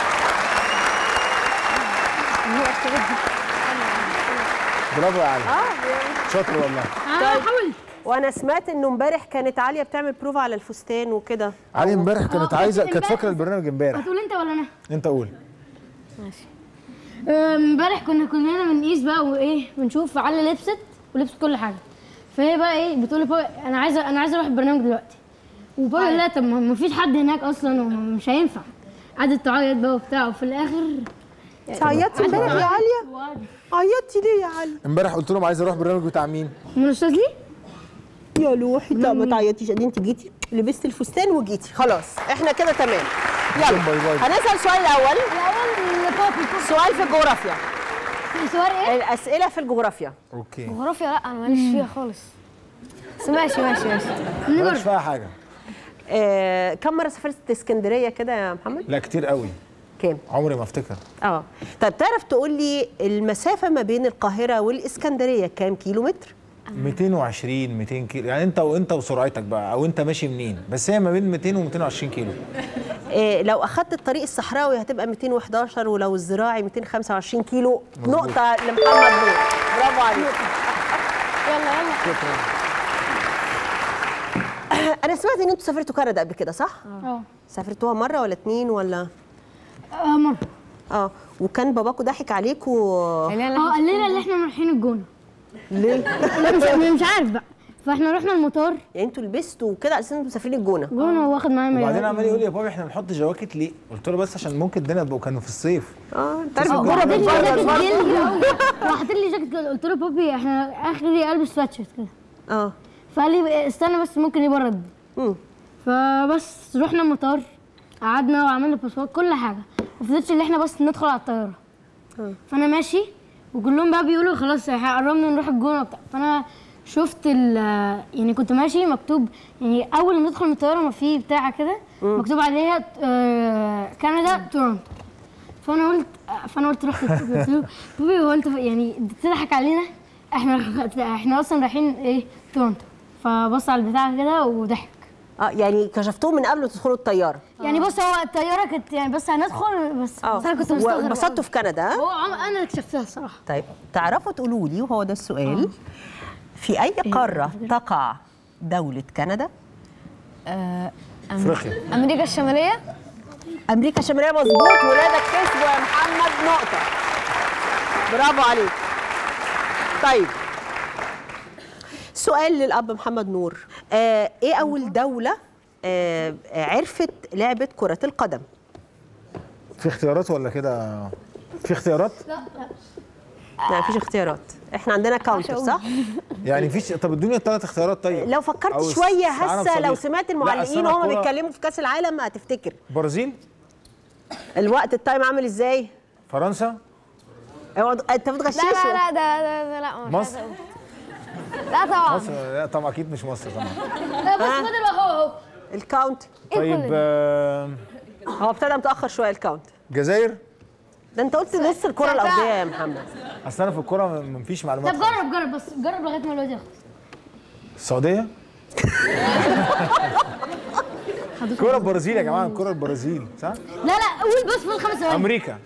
برافو يا علي شاطر والله انا حاولت وانا سمعت انه امبارح كانت عاليه بتعمل بروفا على الفستان وكده علي امبارح كانت آه، عايزه بس كانت امبارح- فاكره البرنامج امبارح هتقول انت ولا انا انت قول آه، امبارح كنا كلنا بنقيس بقى وايه بنشوف علي لبست ولبست كل حاجه فهي بقى ايه بتقول لبابا انا عايزه انا عايزه اروح البرنامج دلوقتي وبابا لا طب ما ما فيش حد هناك اصلا ومش هينفع قعدت تعيط بقى وبتاع وفي الاخر عيطتي امبارح يا عاليه عيطتي ليه يا علي امبارح قلت لهم عايز اروح برنامج بتاع مين؟ من استاذ لي يا لوحي لا ما تعيطيش ادي انت جيتي لبست الفستان وجيتي خلاص احنا كده تمام يلا باي باي. هنسال السؤال الاول الاول بابي سؤال في الجغرافيا سؤال ايه الاسئله في الجغرافيا اوكي جغرافيا لا انا ماليش فيها خالص بس ماشي ماشي ماشي مالكش فيها حاجه آه كم مره سافرت اسكندريه كده يا محمد لا كتير قوي كام عمري ما افتكر اه طيب تعرف تقول لي المسافه ما بين القاهره والاسكندريه كام كيلو متر 220 200 كيلو يعني انت وانت وسرعتك بقى او انت ماشي منين بس هي ما بين 200 و 220 كيلو آه لو اخدت الطريق الصحراوي هتبقى 211 ولو الزراعي 225 كيلو مظبوط. نقطه لمحمد نور برافو عليك يلا يلا انا سمعت ان انتوا سافرتوا كندا قبل كده صح اه سافرتوها مره ولا اتنين ولا آه، مره اه وكان باباكوا ضحك عليكوا لا لا اه قال لنا ان احنا رايحين الجونه ليه لا مش مش عارف بقى فاحنا رحنا المطار يعني انتوا لبستوا وكده على اساس انتوا مسافرين الجونه جونا واخد معايا وبعدين مايوهات عمال يقول لي يا بابا احنا بنحط جواكت ليه؟ قلت له بس عشان ممكن الدنيا تبقى كانوا في الصيف اه انت عارف اه الجونه وحاطط لي بتبرد جاكيت برضه. جلد وحاطط لي جاكيت جلد قلت له بابي احنا اخري البس سواتشيرت كده اه فقال لي استنى بس ممكن يبرد مم. فبس رحنا المطار قعدنا وعملنا باسبور كل حاجه وفضلتش اللي احنا بس ندخل على الطياره فانا ماشي وكلهم بقى بيقولوا خلاص احنا قربنا نروح الجونه وبتاع فانا شفت ال يعني كنت ماشي مكتوب يعني اول ما ندخل من الطياره ما في بتاعه كده مكتوب عليها آه، كندا تورونتو فانا قلت فانا قلت رحت قلت له بابي هو انت يعني بتضحك علينا احنا احنا اصلا رايحين ايه تورونتو فبص على البتاع كده وضحك اه يعني كشفتوه من قبل ما تدخلوا الطياره يعني بص هو الطياره كانت يعني بس هندخل بس, اه بس انا كنت مستغرب وانبسطتوا في كندا ها؟ هو عم انا اللي اكتشفتها الصراحه طيب تعرفوا تقولوا لي وهو ده السؤال في اي قاره تقع دوله كندا افريقيا امريكا الشماليه امريكا الشماليه مظبوط ولادك كسبوا يا محمد نقطه برافو عليك طيب سؤال للاب محمد نور آه ايه اول دوله آه عرفت لعبه كره القدم في اختيارات ولا كده؟ في اختيارات؟ لا مفيش اختيارات احنا عندنا كاونتر صح يعني فيش طب ادوني الثلاث اختيارات طيب لو فكرت أو شويه استعانة هسه لو بصديق. سمعت لا، المعلقين أصل أنا وهم الكورة- بيتكلموا في كاس العالم هتفتكر برازيل الوقت التايم عامل ازاي فرنسا اقعد- انت لا بتغششوا لا لا ده ده, ده لا مش مصر؟ عايزة أقول. لا طبعا مصر لا طبعا اكيد مش مصر طبعا لا بس فضل اهو اهو الكاونت طيب آه، هو ابتدى متاخر شويه الكاونت الجزائر ده انت قلت نص الكره الارضيه يا محمد اصل انا في الكوره ما- ما فيش معلومات طب خالص. جرب جرب بس جرب لغايه ما الواد ياخد السعوديه الكوره البرازيل يا جماعه الكوره البرازيل صح لا لا قول بس في الخمس ثواني امريكا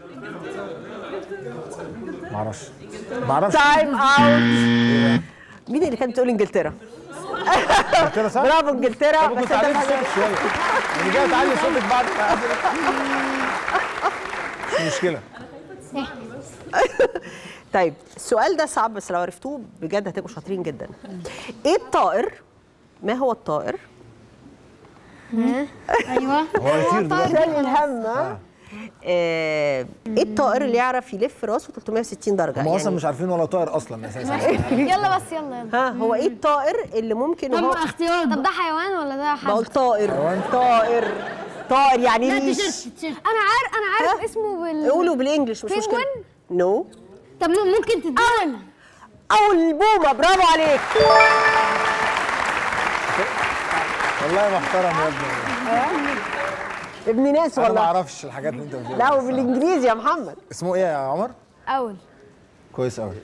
معرفش معرفش تايم اوت مين اللي كانت بتقول انجلترا؟ انجلترا صح؟ برافو انجلترا طب بس كنت انت عليت ما- صوتك شويه يعني جاي تعلي صوتك بعد ما مش مشكله طيب السؤال ده صعب بس لو عرفتوه بجد هتبقوا شاطرين جدا ايه الطائر ما هو الطائر ايوه هو هيطير دلوقتي شال الهم ها؟ آه، ايه الطائر اللي يعرف يلف راسه 360 درجه هم اصلا مش عارفين ولا طائر اصلا اساسا يلا بس يلا يلا ها هو ايه الطائر اللي ممكن طب وهو اختيارات طب ده حيوان ولا ده حد بقول طائر طائر طائر يعني لا ريش تيشيرت تيشيرت انا عارف انا عارف اسمه بال قولوا بالانجلش مش مشكله Penguin؟ نو طب ممكن تدينا او البومه برافو عليك والله محترم يا ابني ابن ناس انا ما والله اعرفش الحاجات اللي انت بتقولها لا بس. وبالانجليزي يا محمد اسمه ايه يا عمر اول كويس قوي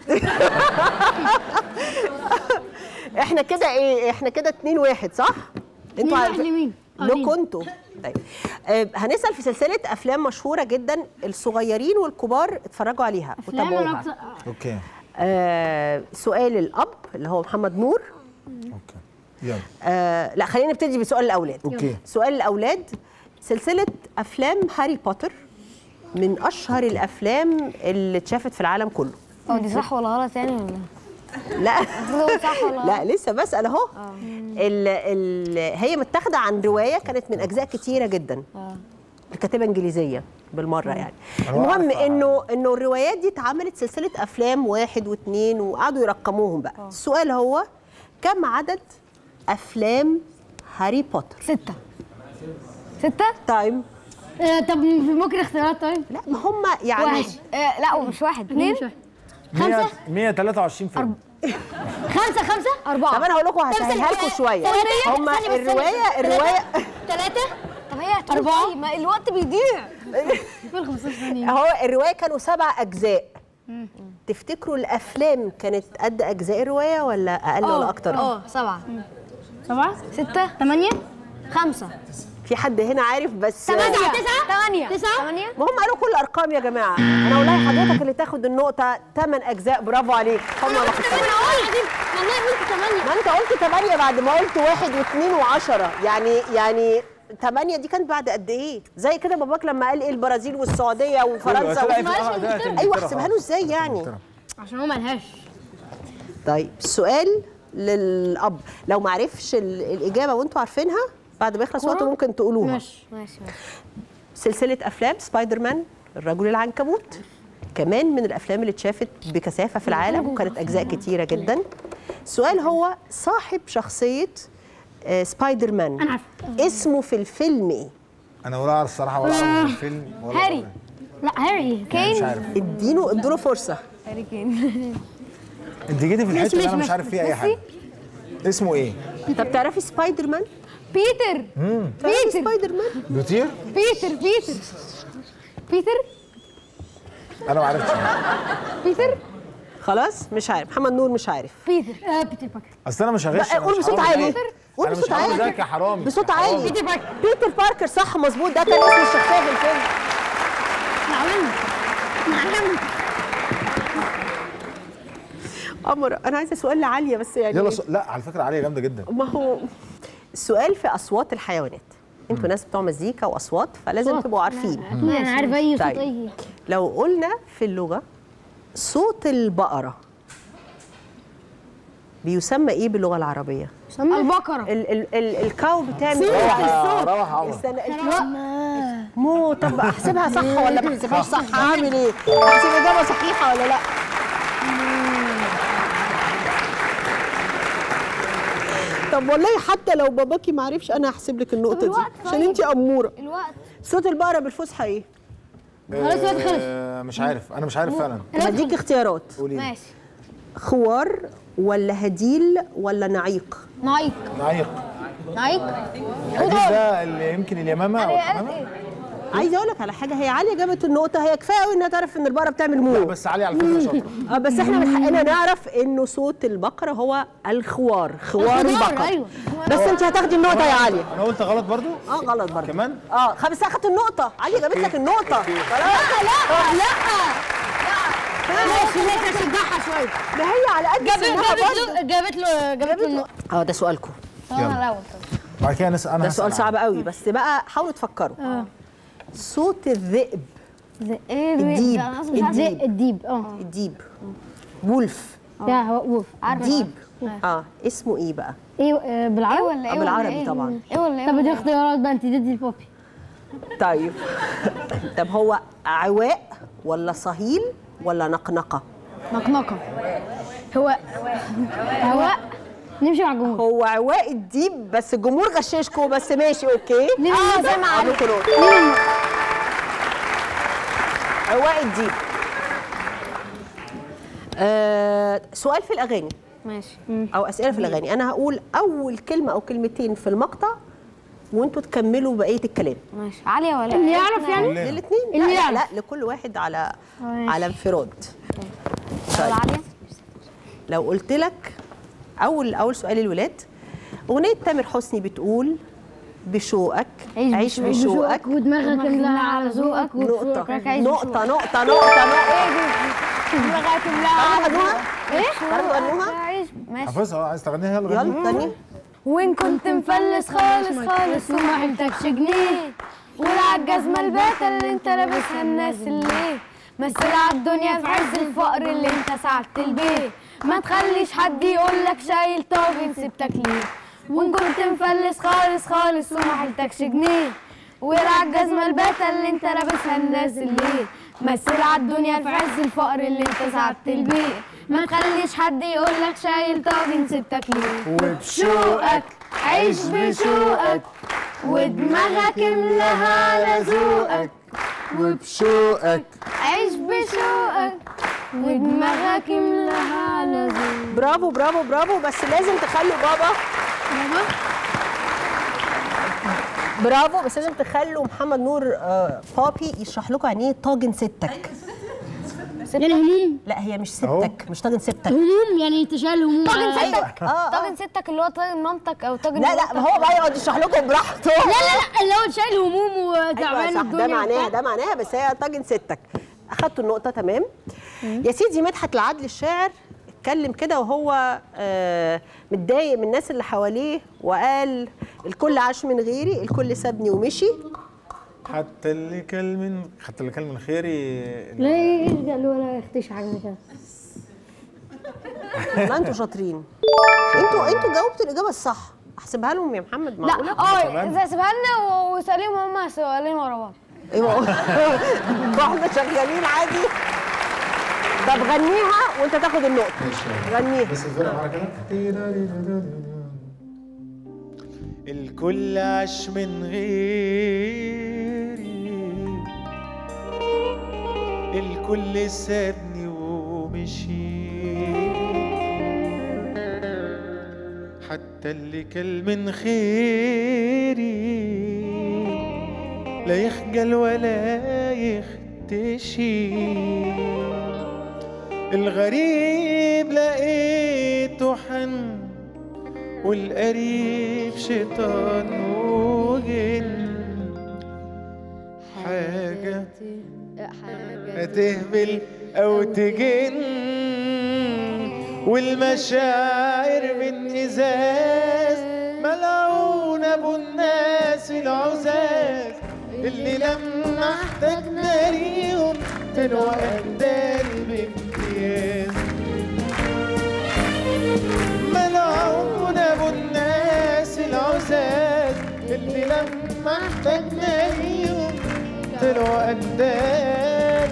احنا كده ايه احنا كده 2 1 صح اتنين واحد لمين؟ آه، لو لينا. كنتوا طيب آه هنسال في سلسله افلام مشهوره جدا الصغيرين والكبار اتفرجوا عليها افلام انا وتابعوها أكتر- اوكي آه سؤال الاب اللي هو محمد نور اوكي يلا آه لا خلينا نبتدي بسؤال الاولاد اوكي سؤال الاولاد سلسله افلام هاري بوتر من اشهر الافلام اللي اتشافت في العالم كله هو دي صح ولا غلط يعني ولا لا المفروض صح ولا لا لسه بسال اهو ال ال هي متاخده عن روايه كانت من اجزاء كتيره جدا الكاتبه انجليزيه بالمره يعني أنا المهم عارفة. انه انه الروايات دي اتعملت سلسله افلام واحد واثنين وقعدوا يرقموهم بقى السؤال هو كم عدد افلام هاري بوتر ستة ستة؟ تايم آه، طب ممكن اختيارات طيب لا ما هم يعني واحد آه لا ومش واحد اثنين خمسة 123 فيلم خمسة خمسة أربعة طب انا هقول لكم هسهلها لكم شويه هم الروايه الروايه ثلاثة طب هي هتقول أربعة. إيه؟ ما الوقت بيضيع فين 15 ثانية هو الروايه كانوا سبع اجزاء تفتكروا الافلام كانت قد اجزاء الروايه ولا اقل ولا اكتر اه سبعة سبعة ستة ثمانية خمسة في حد هنا عارف بس ثمانية ما تسعة ثمانية تسعة؟ ثمانية هم قالوا كل الارقام يا جماعه انا والله حضرتك اللي تاخد النقطه ثمان اجزاء برافو عليك هم ما خدتوش. والله قلت ثمانية ما انت قلت ثمانية بعد ما قلت واحد واثنين وعشرة يعني يعني ثمانية دي كانت بعد قد ايه؟ زي كده باباك لما قال ايه البرازيل والسعودية وفرنسا طلعت- و... آه، طلعت ايوه إنجلترا احسبها له خلاص. ازاي يعني؟ إنجلترا. عشان هو ملهاش طيب السؤال للاب لو ما عرفش ال- الاجابه وانتوا عارفينها بعد ما يخلص وقته ممكن تقولوها ماشي ماشي ماشي سلسله افلام سبايدر مان الرجل العنكبوت كمان من الافلام اللي اتشافت بكثافه في العالم وكانت اجزاء كتيره جدا السؤال هو صاحب شخصيه آه، سبايدر مان انا عارفه اسمه في الفيلم ايه انا ولا اعرف الصراحه ولا اعرف الفيلم ولا هاري لا هاري مش كين عارف اديله اديله فرصه هاري كين انت جيتي في الحته اللي انا ماشي، مش عارف فيها اي ماشي. حاجه اسمه ايه؟ طب تعرفي سبايدر مان بيتر تعرفي سبايدر مان بيطير؟ بيتر بيتر بيتر انا ما عرفتش بيتر خلاص مش عارف محمد نور مش عارف بيتر آه بيتر باكر اصل انا مش هغش لا، أنا قول مش بصوت حرامي عالي. زيك. قول انا مش بصوت حرامي عالي. زيك يا حرامي بصوت يا حرامي. عالي بيتر باركر صح مظبوط ده كان اسم الشخصيه في الفيلم نعم نعم قمر انا عايزه سؤال لعاليه بس يعني يلا سو... لا على فكره عاليه جامده جدا ما هو السؤال في اصوات الحيوانات انتوا ناس بتوع مزيكا واصوات فلازم تبقوا عارفين انا عارف اي صوت طيب. اي لو قلنا في اللغه صوت البقره بيسمى ايه باللغه العربيه البقرة ال ال ال الكاو بتعمل روح ايه يا- روح يا عمر استنى الكاو- مو طب احسبها صح ولا ما احسبهاش صح هعمل ايه احسب الاجابه صحيحه ولا لا طب والله حتى لو باباكي ما عرفش انا هحسب لك النقطه دي الوقت عشان طيب. انت اموره الوقت صوت البقره بالفصحى ايه خلاص الوقت خلص آه، مش عارف انا مش عارف فعلا هديك اختيارات قولي لي. ماشي خوار ولا هديل ولا نعيق نايك نعيق نايك الحديد ده اللي يمكن اليمامه او الحمامه عايزه اقول لك على حاجه هي عاليه جابت النقطه هي كفايه قوي انها تعرف ان البقره بتعمل مو بس علي على فكره شاطره اه بس احنا من حقنا نعرف انه صوت البقره هو الخوار خوار البقره ايوه بس انت هتاخدي النقطه يا عاليه انا قلت غلط برضو اه غلط برضه كمان اه خ- بس اخدت النقطه عاليه جابت لك النقطه خلاص ماشي ماشي اشجعها شويه ما هي على قد جابت سنها جابت برضه له جابت له جابت له النقطة اه ده سؤالكم انا الاول طب بعد كده نسال انا ده هسأل سؤال عنه. صعب قوي بس بقى حاولوا تفكروا صوت الذئب ايه الديب ده انا اصلا مش عارفه الديب الديب اه الديب وولف ده هو وولف عارفه ديب اه اسمه ايه بقى ايه آه، بالعربي ايه ولا آه، ايه بالعربي ولا ايه؟ طبعا. ايه ولا ايه طب ولا دي إيه؟ اختيارات بقى انت تدي البوبي طيب طب هو عواء ولا صهيل ولا نقنقه نقنقة هو هو نمشي مع الجمهور هو عواء الديب بس الجمهور غششكوا بس ماشي اوكي ليه اه النقطة؟ زي ما عليكم عواء الديب آه سؤال في الاغاني ماشي او اسئله في الاغاني انا هقول اول كلمه او كلمتين في المقطع وانتوا تكملوا بقيه الكلام ماشي عاليه ولا اللي إيه؟ يعرف يعني كلنا. للاثنين لا, اللي لا, يعرف. لا لكل واحد على ماشي. على انفراد ولا عاليه لو قلت لك اول اول سؤال الولاد اغنيه تامر حسني بتقول بشوقك عيش عيش بشوقك. بشوقك ودماغك املاها على ذوقك نقطة عيش بشوقك. نقطة نقطة نقطة نقطة لغايه تعرفوا غنوها؟ ايه تعرفوا غنوها؟ عيش ماشي حافظها عايز تغنيها يلا غني. يلا تاني وان كنت مفلس خالص خالص وما حيلتكش جنيه ولا عالجزمة الباتة اللي انت لابسها الناس اللي مثل عالدنيا في عز الفقر اللي انت سعدت البيه ما تخليش حد يقولك شايل طاجن سبتك ليه وان كنت مفلس خالص خالص وما حيلتكش جنيه ولا عالجزمة الباتة اللي انت لابسها الناس اللي مثل عالدنيا في عز الفقر اللي انت سعدت البيه ما تخليش حد يقولك شايل طاجن سبتك ليه وبشوقك عيش بشوقك ودماغك املاها على ذوقك وبشوقك عيش بشوقك ودماغك املاها على ذوقك برافو برافو برافو بس لازم تخلوا بابا برافو بس لازم تخلوا محمد نور آه، بابي يشرح لكم يعني ايه طاجن ستك يعني هموم لا هي مش أهو. ستك مش طاجن ستك هموم يعني تشال هموم طاجن ايوه اه آه. طاجن ستك اللي هو طاجن مامتك او طاجن لا لا ما هو بقى يقعد يشرح لكم براحته لا لا لا اللي هو شايل هموم ايوه وتعبان صح الدنيا ده معناها وبتاع. ده معناها بس هي طاجن ستك اخدتوا النقطه تمام يا سيدي مدحت العدل الشاعر اتكلم كده وهو آه، متضايق من الناس اللي حواليه وقال الكل عاش من غيري الكل سابني ومشي حتى اللي كل من حتى اللي كل من خيري لا ايه قال ولا يختش حاجه من كده ما انتوا شاطرين انتوا انتوا جاوبتوا الاجابه الصح احسبها لهم يا محمد معقوله لا اه زي سيبها لنا وسأليهم هما سؤالين ورا بعض ايوه احنا شغالين عادي طب غنيها وانت تاخد النقطه غنيها بس الفرقة معانا كده الكل عاش من غيري الكل سابني ومشي حتى اللي كل من خيري لا يخجل ولا يختشي الغريب لقيته حن والقريب شيطان وجن حاجة هتهبل أو تجن والمشاعر من إزاز ملعون أبو الناس العزاز اللي لما احتاجنا ليهم طلعوا قدال بامتياز ملعون ابو الناس العزاز اللي لما احتاجنا ليهم طلعوا قدال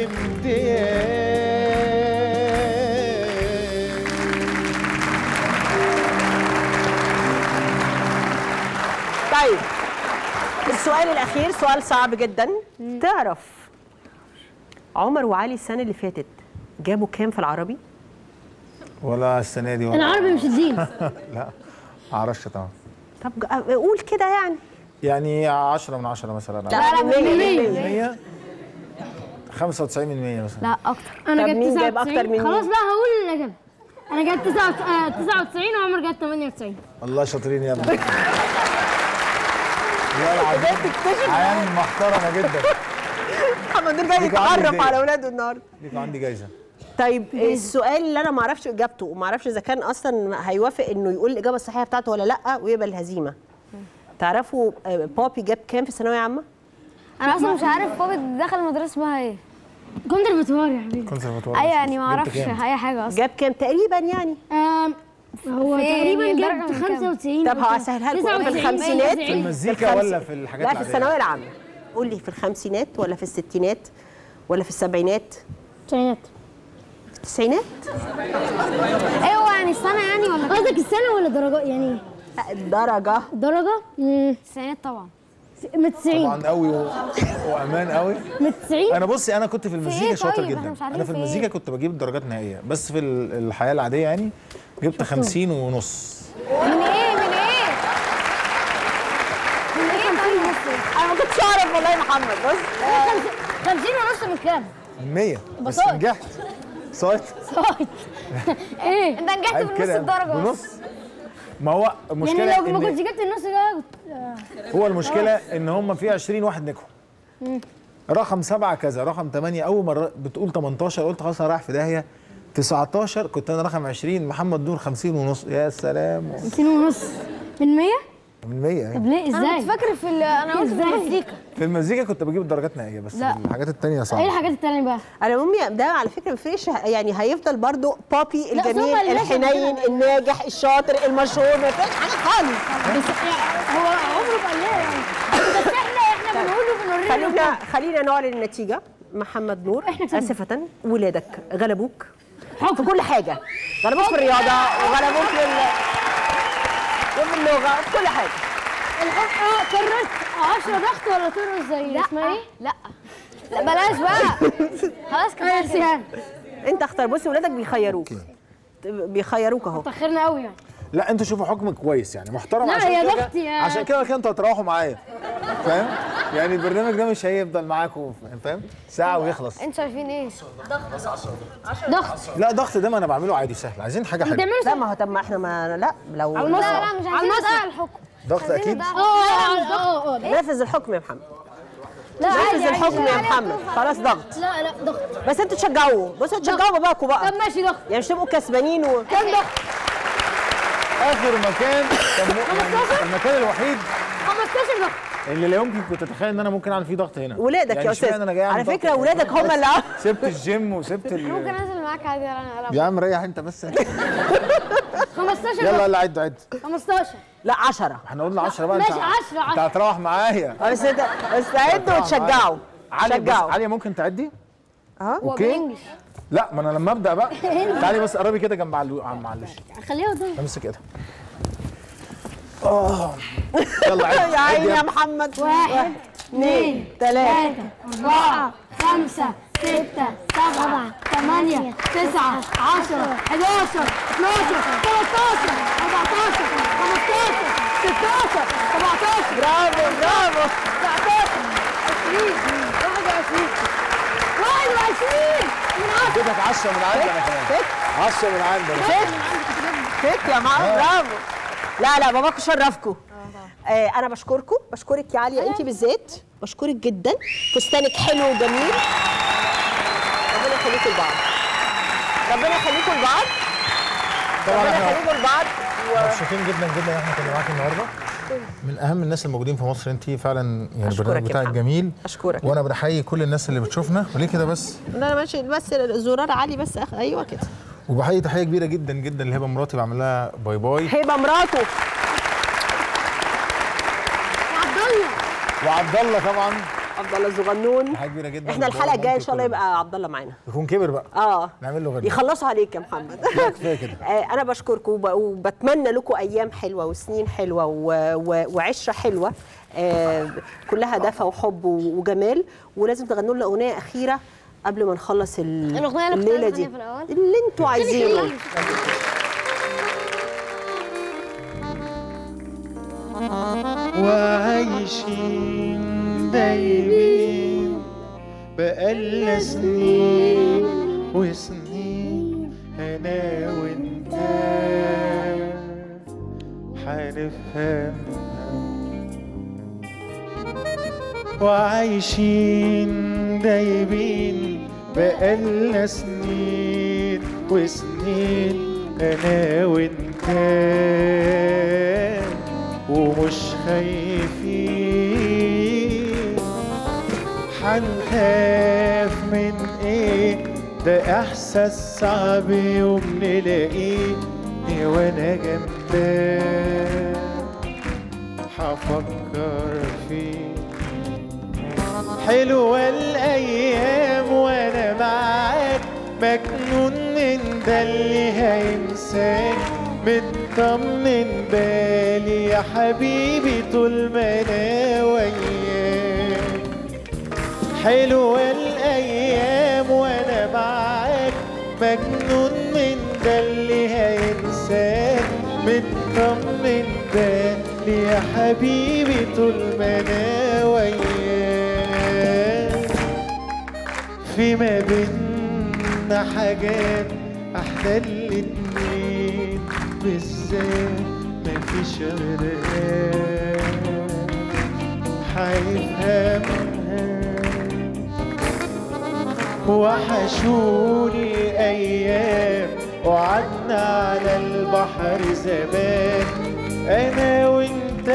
بامتياز طيب السؤال الاخير سؤال صعب جدا تعرف عمر وعلي السنه اللي فاتت جابوا كام في العربي ولا السنه دي ولا العربي مش الدين لا معرفش طبعا طب ج- قول كده يعني يعني 10 من 10 مثلا لا لا من مية. 100 95 من 100 مثلا لا اكتر انا طب جبت مين جايب 99 أكتر من خلاص مين؟ بقى هقول الاجابه انا جبت 99 وعمر جاب 98 الله شاطرين يا ابني والله العظيم عيال محترمه جدا محمد نور جاي ليكوا عندي يتعرف هدية. على اولاده النهارده ليكوا عندي جايزه طيب السؤال اللي انا ما اعرفش اجابته وما اعرفش اذا كان اصلا هيوافق انه يقول الاجابه الصحيحه بتاعته ولا لا ويقبل الهزيمه تعرفوا آه، بابي جاب كام في الثانويه عامه انا اصلا مش عارف بابا دخل المدرسه اسمها ايه كونسرفاتوار يا حبيبي كونسرفاتوار ايوه يعني ما جبت اعرفش كام؟ اي حاجه اصلا جاب كام تقريبا يعني آم، هو في تقريبا يعني جاب درجة من كام؟ 95 طب أو هسهلها لكم في 99 الخمسينات في في المزيكا ولا في الحاجات لا في العادية؟ الثانويه العامه قول لي في الخمسينات ولا في الستينات ولا في السبعينات التسعينات في التسعينات ايوه يعني السنه يعني ولا قصدك السنه ولا درجات يعني لا، الدرجه درجه مم، السنات طبعا من 90 طبعا قوي و... وامان قوي من 90 انا بصي انا كنت في المزيكا إيه شاطر طيب؟ إحنا جدا مش عارفين انا في في المزيكا إيه؟ كنت بجيب درجات نهائيه بس في ال- الحياه العاديه يعني جبت 50 ونص من ايه من ايه من ايه طيب انا ما كنتش اعرف والله يا محمد بص 50 ونص من كام؟ من 100 بس بساط. نجحت صوت صايت ايه؟ انت نجحت عيب بنص كده الدرجه بنص ما هو المشكله يعني لو ما إن كنتش جبت النص ده كنت- هو المشكله ان هم في 20 واحد نجحوا رقم سبعة كذا رقم 8 اول مره بتقول 18 قلت خلاص انا رايح في داهيه 19 كنت انا رقم 20 محمد نور 50 ونص يا سلام 50 ونص من 100 من 100 طب يعني. ليه انا ازاي؟ كنت فاكر في ال- انا قلت في إزاي؟ المزيكا في المزيكا كنت بجيب درجات نهائيه بس لا. في الحاجات التانية ايه صعبه الحاجات التانية بقى؟ انا امي ده على فكره ما بيفرقش يعني هيفضل برضو بابي لا، الجميل ثم لازم الحنين كده. الناجح الشاطر المشهور ما فيش حاجه خالص بس يعني هو عمره ما قال لنا يعني بس احنا احنا بنقوله بنوريه خلينا خلينا نعلن النتيجه محمد نور إحنا كسبنا. اسفه ولادك غلبوك في كل حاجه غلبوك في الرياضه وغلبوك في ال- وفي اللغه في كل حاجه الحق اه قررت 10 ضغط ولا ترقص زي اسمها ايه؟ لا لا بلاش بقى خلاص كده كده. سهل انت اختار بصي ولادك بيخيروك بيخيروك اهو تاخرنا قوي يعني لا انتوا شوفوا حكم كويس يعني محترم لا، عشان يا كده ضغط يا- عشان كده كده انتوا هتروحوا معايا فاهم يعني البرنامج ده مش هيفضل معاكم فاهم ساعه ويخلص انتوا شايفين ايه ضغط لا ضغط ده ما انا بعمله عادي سهل عايزين حاجه ما حلوه تعملوش لا ما هو طب ما احنا ما لا لو لا لا مش عايزين نضيع الحكم ضغط اكيد اه اه اه نفذ الحكم يا محمد لا نفذ عادي الحكم عادي. يا محمد خلاص ضغط لا لا ضغط بس انتوا تشجعوه بصوا تشجعوا باباكوا بقى طب ماشي ضغط يعني مش تبقوا كسبانين و... كام ضغط؟ اخر مكان كان م- يعني المكان الوحيد 15 ضغط اللي لا يمكن كنت اتخيل ان انا ممكن اعمل فيه ضغط هنا ولادك يعني يا اشمعنى استاذ انا جاي على أعمل ضغط فكره هنا؟ ولادك هم اللي عم- سبت الجيم وسبت ممكن ال... انزل معاك عادي انا العب يا عم ريح انت بس 15 يلا يلا عد عد 15 لا 10 احنا قلنا 10 بقى ماشي، انت 10 انت 10. هتروح معايا بس انت استعدوا وتشجعوا علي بص شجعوا علي ممكن تعدي اه هو اوكي بالانجلش لا ما انا لما ابدا بقى تعالي بس قربي كده جنب علو عم معلش خليها قدام امسك كده اه يلا عد يا عيني يا عد محمد واحد اثنين ثلاثة أربعة خمسة ستة سبعة ثمانية تسعة عشرة 11 12 13 14 15 16 17 برافو برافو 19 20 21 21 من 10 اديتك 10 من عندي انا كمان 10 من عندي أنا. فيك يا محمد برافو لا لا باباكم شرفكم آه انا بشكركم بشكرك يا عليا انت بالذات بشكرك جدا فستانك حلو وجميل ربنا يخليكم لبعض ربنا يخليكم لبعض طبعا ربنا احنا يخليكم لبعض مبسوطين جدا جدا ان احنا كنا معاكي النهارده من اهم الناس الموجودين في مصر انت فعلا يعني أشكرك البرنامج يا بتاعك محمد. جميل أشكرك. وانا بحيي كل الناس اللي بتشوفنا وليه كده بس لا انا ماشي بس زرار علي بس أخ... ايوه كده وبحيي تحيه كبيره جدا جدا لهبه مراتي بعمل لها باي باي هبه مراته عبد الله وعبد الله طبعا عبد الله الصغنون تحيه كبيره جدا احنا الحلقه الجايه ان شاء الله يبقى عبد الله معانا يكون كبر بقى اه نعمل له غنى يخلصوا عليك يا محمد لا، كفايه كده آه، انا بشكركم وب- وبتمنى لكم ايام حلوه وسنين حلوه و- و- وعشره حلوه آه، كلها دفى وحب و- وجمال ولازم تغنوا لنا اغنيه اخيره قبل ما نخلص ال- الأغنية اللي كنت الليله عايزة دي أغنيها في الأول؟ اللي انتوا عايزينه وعايشين دايمين بقالنا سنين وسنين انا وانت حنفهمها وعايشين دايبين بقالنا سنين وسنين انا وانت ومش خايفين حنخاف من ايه ده احساس صعب يوم نلاقيه وانا جنبك هفكر فيه حلوة الأيام وأنا معاك مجنون من ده اللي هينساك مطمن بالي يا حبيبي طول ما أنا وياك حلوة الأيام وأنا معاك مجنون من ده اللي هينساك مطمن بالي يا حبيبي طول ما أنا وياك في ما بينا حاجات أحلى الاتنين بالذات مفيش غيرها هيفهمها وحشوني أيام وعدنا على البحر زمان أنا وأنت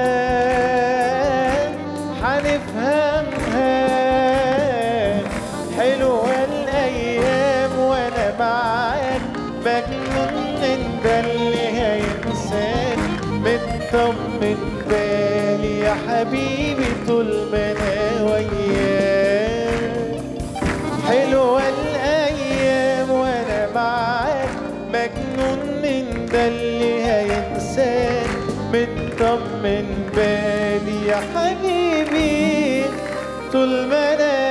حنفهمها حلوة الأيام وأنا معاك مجنون من ده اللي هينساك مطمن بالي يا حبيبي طول ما أنا وياك حلوة الأيام وأنا معاك مجنون من ده اللي هينساك مطمن بالي يا حبيبي طول ما أنا